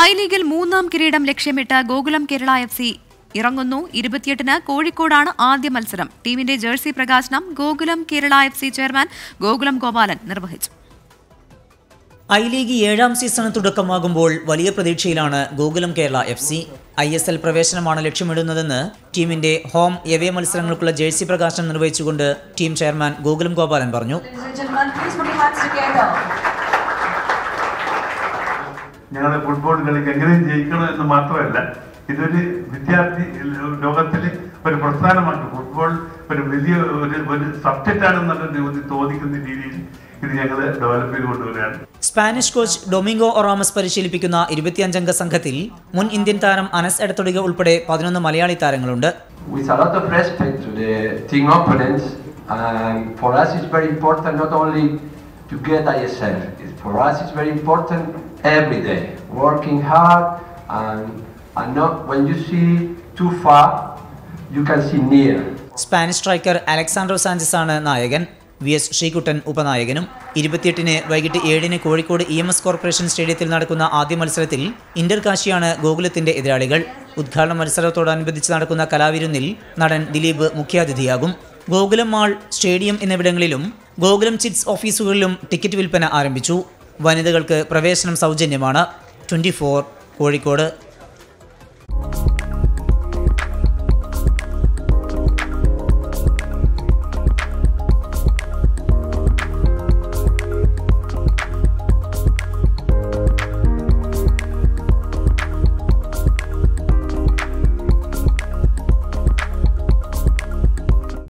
I ലീഗിൽ മൂന്നാം കിരീടം ലക്ഷ്യമിട്ട് ഗോകുലം കേരള എഫ് സി ഇറങ്ങുന്നു ഇരുപത്തിയെട്ടിന് കോഴിക്കോടാണ് ആദ്യ മത്സരം ടീമിന്റെ ജേഴ്സി പ്രകാശനം Gokulam Kerala F C chairman Gokulam Gopalan നിർവഹിച്ചു ഐ ലീഗ് ഏഴാം സീസണ് തുടക്കമാകുമ്പോൾ വലിയ പ്രതീക്ഷയിലാണ് Gokulam Kerala F C I S L പ്രവേശനമാണ് ലക്ഷ്യമിടുന്നതെന്ന് ടീമിന്റെ ഹോം എവേ മത്സരങ്ങൾക്കുള്ള ജേഴ്സി പ്രകാശനം നിർവഹിച്ചുകൊണ്ട് ടീം ചെയർമാൻ ഗോകുലം ഗോപാലൻ പറഞ്ഞു Ladies and gentlemen, please put your hands together. ഞങ്ങളുടെ ഫുട്ബോൾ കളിക്ക് എങ്ങനെയും ജയിക്കണം എന്ന് മാത്രമല്ല ഇതൊരു വിദ്യാർത്ഥി ലോകത്തിൽ ഒരു പ്രസ്ഥാനമാണ് ഫുട്ബോൾ ഒരു വലിയ ഒരു ഒരു സബ്ജക്റ്റ് ആണെന്നുള്ള തോന്നിക്കുന്ന രീതിയിൽ ഇത് ഞങ്ങൾ ഡെവലപ്പ് ചെയ്ത് കൊണ്ടുവരികയാണ് സ്പാനിഷ് കോച്ച് ഡൊമിംഗോ ഒറാമസ് പരിശീലിപ്പിക്കുന്ന ഇരുപത്തിയഞ്ചംഗ സംഘത്തിൽ മുൻ ഇന്ത്യൻ താരം അനസ് എടത്തൊടിക ഉൾപ്പെടെ പതിനൊന്ന് മലയാളി താരങ്ങളുണ്ട് with a lot of respect to the team opponents. And for us, it's very important not only to get ISL. It's, for us, it's very important every day, working hard and, and not when you see too far, you can see near. Spanish striker Alejandro Sanchez ആണ് നായകൻ V S Sreekuttan ഉപനായകനും ഇരുപത്തിയെട്ടിന് വൈകിട്ട് ഏഴിന് Kozhikode E M S corporation സ്റ്റേഡിയത്തിൽ നടക്കുന്ന ആദ്യ മത്സരത്തിൽ ഇന്റർ കാശിയാണ് ഗോകുലത്തിന്റെ എതിരാളികൾ ഉദ്ഘാടന മത്സരത്തോടനുബന്ധിച്ച് നടക്കുന്ന കലാവിരുന്നിൽ നടൻ ദിലീപ് മുഖ്യാതിഥിയാകും ഗോകുലം മാൾ സ്റ്റേഡിയം എന്നിവിടങ്ങളിലും ഗോകുലം ചിറ്റ്സ് ഓഫീസുകളിലും ടിക്കറ്റ് വിൽപ്പന ആരംഭിച്ചു വനിതകൾക്ക് പ്രവേശനം സൗജന്യമാണ് ട്വന്റി കോഴിക്കോട്